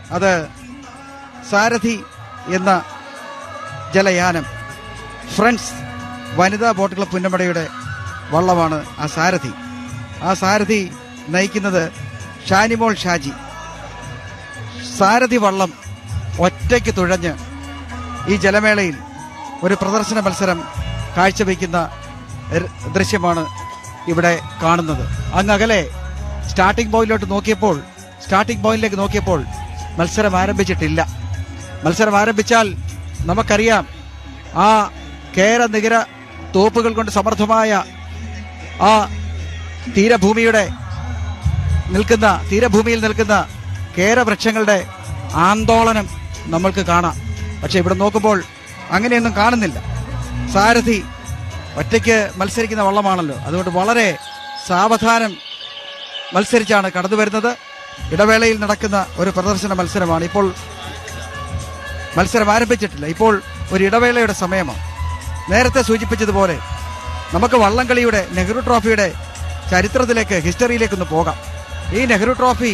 അത് സാരഥി എന്ന ജലയാനം ഫ്രണ്ട്സ് വനിതാ ബോട്ട് ക്ലബ് പുന്നമടയുടെ വള്ളമാണ് ആ സാരഥി ആ സാരഥി നയിക്കുന്നത് ഷാനിമോൾ ഷാജി സാരഥി വള്ളം ഒറ്റയ്ക്ക് തുഴഞ്ഞ് ഈ ജലമേളയിൽ ഒരു പ്രദർശന മത്സരം കാഴ്ചവെക്കുന്ന ര- ദൃശ്യമാണ് ഇവിടെ കാണുന്നത് അങ്ങ് അകലെ സ്റ്റാർട്ടിംഗ് പോയിന്റിലോട്ട് നോക്കിയപ്പോൾ സ്റ്റാർട്ടിംഗ് പോയിന്റിലേക്ക് നോക്കിയപ്പോൾ മത്സരം ആരംഭിച്ചിട്ടില്ല മത്സരം ആരംഭിച്ചാൽ നമുക്കറിയാം ആ കേര നികര തോപ്പുകൾ കൊണ്ട് സമർത്ഥമായ ആ തീരഭൂമിയുടെ നിൽക്കുന്ന തീരഭൂമിയിൽ നിൽക്കുന്ന കേരവൃക്ഷങ്ങളുടെ ആന്തോളനം നമ്മൾക്ക് കാണാം പക്ഷെ ഇവിടെ നോക്കുമ്പോൾ അങ്ങനെയൊന്നും കാണുന്നില്ല സാരഥി ഒറ്റയ്ക്ക് മത്സരിക്കുന്ന വള്ളമാണല്ലോ അതുകൊണ്ട് വളരെ സാവധാനം മത്സരിച്ചാണ് കടന്നു വരുന്നത് ഇടവേളയിൽ നടക്കുന്ന ഒരു പ്രദർശന മത്സരമാണ് ഇപ്പോൾ മത്സരം ആരംഭിച്ചിട്ടില്ല ഇപ്പോൾ ഒരു ഇടവേളയുടെ സമയമാണ് നേരത്തെ സൂചിപ്പിച്ചതുപോലെ നമുക്ക് വള്ളംകളിയുടെ നെഹ്റു ട്രോഫിയുടെ ചരിത്രത്തിലേക്ക് ഹിസ്റ്ററിയിലേക്ക് ഒന്ന് പോകാം ഈ നെഹ്റു ട്രോഫി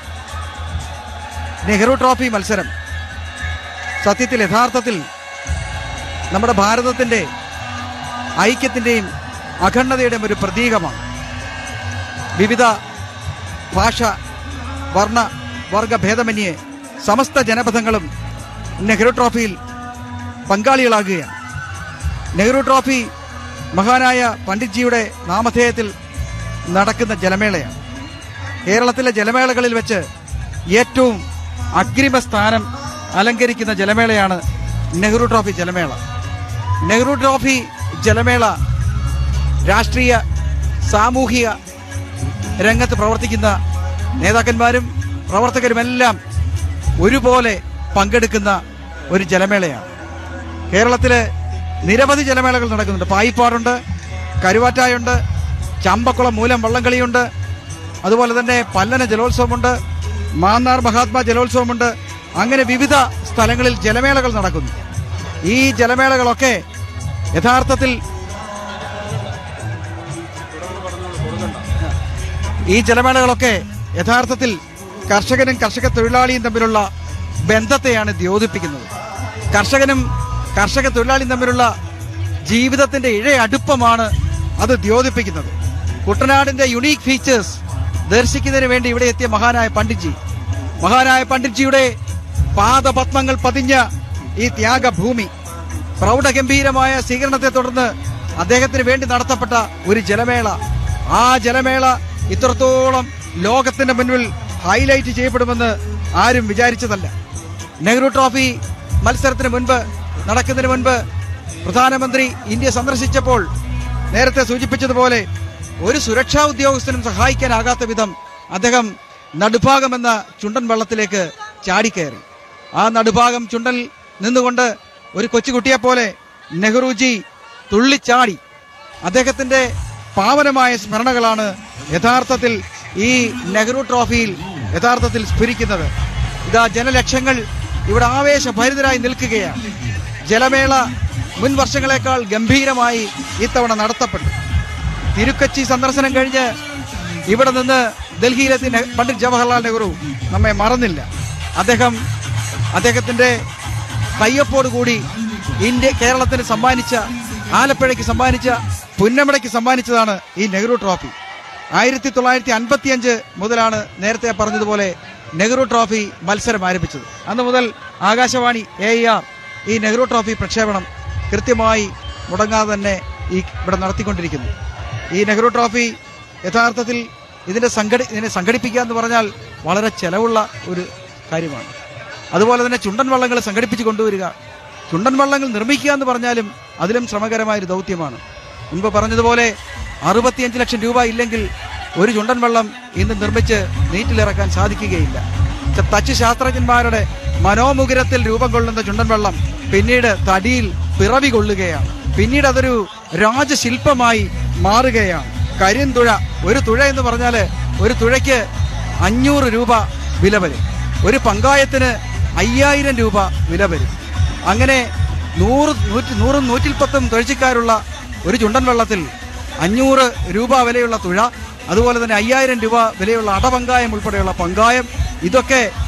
നെഹ്റു ട്രോഫി മത്സരം സത്യത്തിൽ യഥാർത്ഥത്തിൽ നമ്മുടെ ഭാരതത്തിന്റെ ഐക്യത്തിന്റെയും അഖണ്ഡതയുടെയും ഒരു പ്രതീകമാണ് വിവിധ ഭാഷ വർണ്ണ വർഗ ഭേദമന്യേ സമസ്ത ജനപഥങ്ങളും നെഹ്റു ട്രോഫിയിൽ പങ്കാളികളാകുകയാണ് നെഹ്റു ട്രോഫി മഹാനായ പണ്ഡിറ്റ്ജിയുടെ നാമധേയത്തിൽ നടക്കുന്ന ജലമേളയാണ് കേരളത്തിലെ ജലമേളകളിൽ വെച്ച് ഏറ്റവും അഗ്രിമ സ്ഥാനം അലങ്കരിക്കുന്ന ജലമേളയാണ് നെഹ്റു ട്രോഫി ജലമേള നെഹ്റു ട്രോഫി ജലമേള രാഷ്ട്രീയ സാമൂഹിക രംഗത്ത് പ്രവർത്തിക്കുന്ന നേതാക്കന്മാരും പ്രവർത്തകരുമെല്ലാം ഒരുപോലെ പങ്കെടുക്കുന്ന ഒരു ജലമേളയാണ് കേരളത്തില് നിരവധി ജലമേളകൾ നടക്കുന്നുണ്ട് പായിപ്പാടുണ്ട് കരുവാറ്റായുണ്ട് ചമ്പക്കുളം മൂലം വള്ളംകളിയുണ്ട് അതുപോലെ തന്നെ പല്ലന ജലോത്സവമുണ്ട് മാന്നാർ മഹാത്മാ ജലോത്സവമുണ്ട് അങ്ങനെ വിവിധ സ്ഥലങ്ങളിൽ ജലമേളകൾ നടക്കുന്നു ഈ ജലമേളകളൊക്കെ യഥാർത്ഥത്തിൽ ഈ ജലമേളകളൊക്കെ യഥാർത്ഥത്തിൽ കർഷകനും കർഷക തൊഴിലാളിയും തമ്മിലുള്ള ബന്ധത്തെയാണ് ദ്യോതിപ്പിക്കുന്നത് കർഷകനും കർഷക തൊഴിലാളിയും തമ്മിലുള്ള ജീവിതത്തിന്റെ ഇഴ അടുപ്പമാണ് അത് ദ്യോതിപ്പിക്കുന്നത് കുട്ടനാടിന്റെ യുണീക്ക് ഫീച്ചേഴ്സ് ദർശിക്കുന്നതിന് വേണ്ടി ഇവിടെ എത്തിയ മഹാനായ പണ്ഡിറ്റ്ജി മഹാനായ പണ്ഡിറ്റ്ജിയുടെ പാദപത്മങ്ങൾ പതിഞ്ഞ ഈ ത്യാഗഭൂമി പ്രൗഢഗംഭീരമായ സ്വീകരണത്തെ തുടർന്ന് അദ്ദേഹത്തിന് വേണ്ടി നടത്തപ്പെട്ട ഒരു ജലമേള ആ ജലമേള ഇത്രത്തോളം ലോകത്തിന്റെ മുന്നിൽ ഹൈലൈറ്റ് ചെയ്യപ്പെടുമെന്ന് ആരും വിചാരിച്ചതല്ല നെഹ്റു ട്രോഫി മത്സരത്തിന് മുൻപ് നടക്കുന്നതിന് മുൻപ് പ്രധാനമന്ത്രി ഇന്ത്യ സന്ദർശിച്ചപ്പോൾ നേരത്തെ സൂചിപ്പിച്ചതുപോലെ ഒരു സുരക്ഷാ ഉദ്യോഗസ്ഥനും സഹായിക്കാനാകാത്ത വിധം അദ്ദേഹം നടുഭാഗം എന്ന ചുണ്ടൻ വള്ളത്തിലേക്ക് ചാടിക്കയറി ആ നടുഭാഗം ചുണ്ടൽ നിന്നുകൊണ്ട് ഒരു കൊച്ചുകുട്ടിയെ പോലെ നെഹ്റുജി തുള്ളിച്ചാടി അദ്ദേഹത്തിന്റെ പാവനമായ സ്മരണകളാണ് യഥാർത്ഥത്തിൽ ഈ നെഹ്റു ട്രോഫിയിൽ യഥാർത്ഥത്തിൽ സ്ഫുരിക്കുന്നത് ഇതാ ജനലക്ഷങ്ങൾ ഇവിടെ ആവേശഭരിതരായി നിൽക്കുകയാണ് ജലമേള മുൻ വർഷങ്ങളെക്കാൾ ഗംഭീരമായി ഇത്തവണ നടത്തപ്പെട്ടു തിരുക്കൊച്ചി സന്ദർശനം കഴിഞ്ഞ് ഇവിടെ നിന്ന് ഡൽഹിയിലെത്തി നെ- പണ്ഡിറ്റ് ജവഹർലാൽ നെഹ്റു നമ്മെ മറന്നില്ല അദ്ദേഹം അദ്ദേഹത്തിന്റെ കയ്യൊപ്പോട് കൂടി ഇന്ത്യ കേരളത്തിന് സമ്മാനിച്ച ആലപ്പുഴയ്ക്ക് സമ്മാനിച്ച പുന്നമടയ്ക്ക് സമ്മാനിച്ചതാണ് ഈ നെഹ്റു ട്രോഫി ആയിരത്തി തൊള്ളായിരത്തി അൻപത്തിയഞ്ച് മുതലാണ് നേരത്തെ പറഞ്ഞതുപോലെ നെഹ്റു ട്രോഫി മത്സരം ആരംഭിച്ചത് അന്ന് മുതൽ ആകാശവാണി എ ആർ ഈ നെഹ്റു ട്രോഫി പ്രക്ഷേപണം കൃത്യമായി മുടങ്ങാതെ തന്നെ ഈ ഇവിടെ നടത്തിക്കൊണ്ടിരിക്കുന്നു ഈ നെഹ്റു ട്രോഫി യഥാർത്ഥത്തിൽ ഇതിന്റെ സംഘടി ഇതിനെ സംഘടിപ്പിക്കുക എന്ന് പറഞ്ഞാൽ വളരെ ചെലവുള്ള ഒരു കാര്യമാണ് അതുപോലെ തന്നെ ചുണ്ടൻ വള്ളങ്ങൾ സംഘടിപ്പിച്ച് കൊണ്ടുവരിക ചുണ്ടൻ വള്ളങ്ങൾ നിർമ്മിക്കുക എന്ന് പറഞ്ഞാലും അതിലും ശ്രമകരമായ ഒരു ദൗത്യമാണ് മുൻപ് പറഞ്ഞതുപോലെ അറുപത്തിയഞ്ച് ലക്ഷം രൂപ ഇല്ലെങ്കിൽ ഒരു ചുണ്ടൻ വള്ളം ഇന്ന് നിർമ്മിച്ച് നീറ്റിലിറക്കാൻ സാധിക്കുകയില്ല ച- തച്ച് ശാസ്ത്രജ്ഞന്മാരുടെ മനോമുകുരത്തിൽ രൂപം കൊള്ളുന്ന ചുണ്ടൻ വെള്ളം പിന്നീട് തടിയിൽ പിറവി കൊള്ളുകയാണ് പിന്നീട് അതൊരു രാജശില്പമായി മാറുകയാണ് കരിന്തുഴ ഒരു തുഴ എന്ന് പറഞ്ഞാല് ഒരു തുഴയ്ക്ക് അഞ്ഞൂറ് രൂപ വില വരും ഒരു പങ്കായത്തിന് അയ്യായിരം രൂപ വില വരും അങ്ങനെ നൂറ് നൂറ്റി നൂറും നൂറ്റിൽപ്പത്തും തൊഴിച്ചിക്കാരുള്ള ഒരു ചുണ്ടൻ വെള്ളത്തിൽ അഞ്ഞൂറ് രൂപ വിലയുള്ള തുഴ അതുപോലെ തന്നെ അയ്യായിരം രൂപ വിലയുള്ള അടപങ്കായം ഉൾപ്പെടെയുള്ള പങ്കായം ഇതൊക്കെ